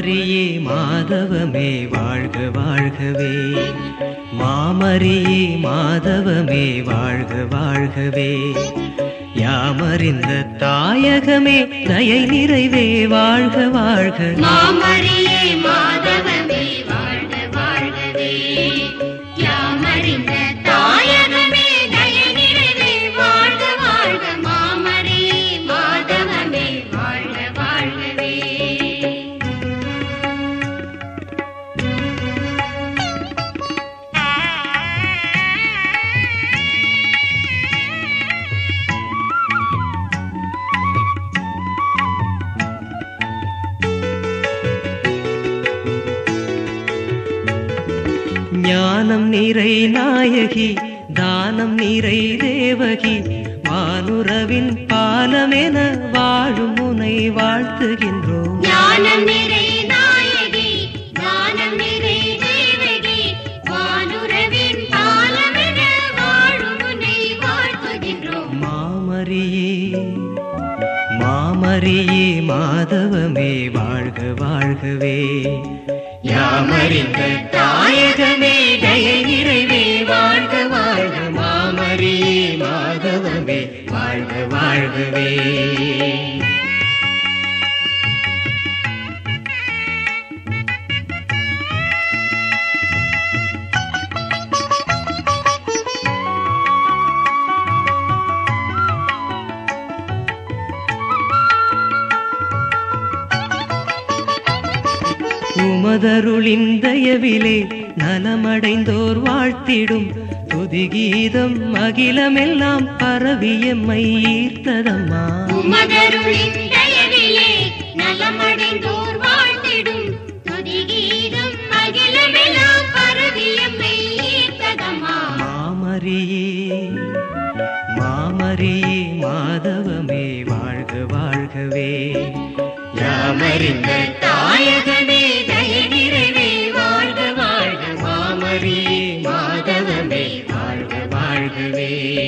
மாமரியே மாதவமே வாழ்க வாழ்கவே மாமரியே மாதவமே வாழ்க வாழ்கவே யாமறிந்த தாயகமே தயை நிறைவே வாழ்க வாழ்க மாமரியே மாதவமே வாழ்க வாழ்கவே யாமறிந்த தாயகமே தயநிறைவே வாழ்க வாழ்க மாமரியே மாதவமே வாழ்க வாழ்கவே ஞானம் நிறை நாயகி தானம் நிறை தேவகி வானுறவின் பாலமென வாழும் முனை வாழ்த்துகின்றோம் ஞானம் நிறை நாயகி ஞானம் நிறை தேவகி வானுரவின் பாலமென வாழும் உன்னை வாழ்த்துகின்றோம் மாமரியே மாமரியே மாதவமே வாழ்க வாழ்கவே யாமறிந்த தாயகமே தயை நிறைவே வாழ்க வாழ்க மாமரியே மாதவமே வாழ்க வாழ்கவே உமதருளின் தயவிலே நலமடைந்தோர் வாழ்த்திடும் துதிகீதம் அகிலமெல்லாம் பரவியம்மை ஈர்த்ததம்மா உமதருளின் தயவிலே நலமடைந்தோர் வாழ்த்திடும் துதிகீதம் அகிலமெல்லாம் பரவியம்மை ஈர்த்ததம்மா மாமரியே மாமரியே மாதவமே வாழ்க வாழ்கவே யாமறிந்த தாயகமே தயநிறைவே வாழ்க வாழ்க மாமரியே மாதவமே வாழ்க வாழ்கவே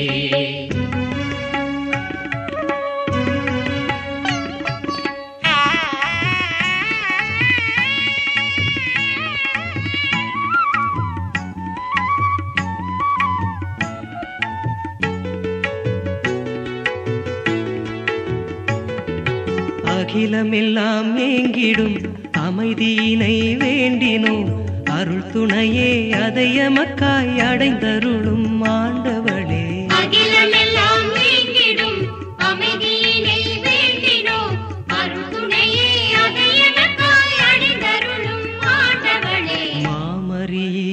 அகிலமெல்லாம் ஏங்கிடும் அமைதியினை வேண்டினோம் அருள் துணையே அதையமக்காய் அடைந்தருளும் ஆண்டவளே அகிலமெல்லாம் நீங்கிடும் அமைதியினை வேண்டினோம் அருள்துணையே அதை எனக்காய் அணிந்தருளும் ஆண்டவளே மாமரியே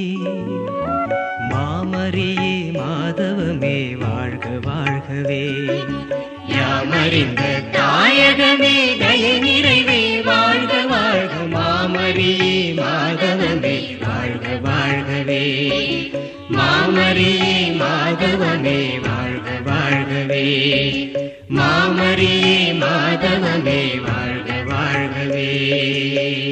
மாமரியே மாதவமே வாழ்க வாழ்கவே யாமறிந்த தாயகமே தய நிறைவே வாழ்க வாழ்க மாமரியே மாதவமே வாழ்க வாழ்கவே மாமரியே மாதவமே வாழ்க வாழ்கவே மாமரியே மாதவமே வாழ்க வாழ்கவே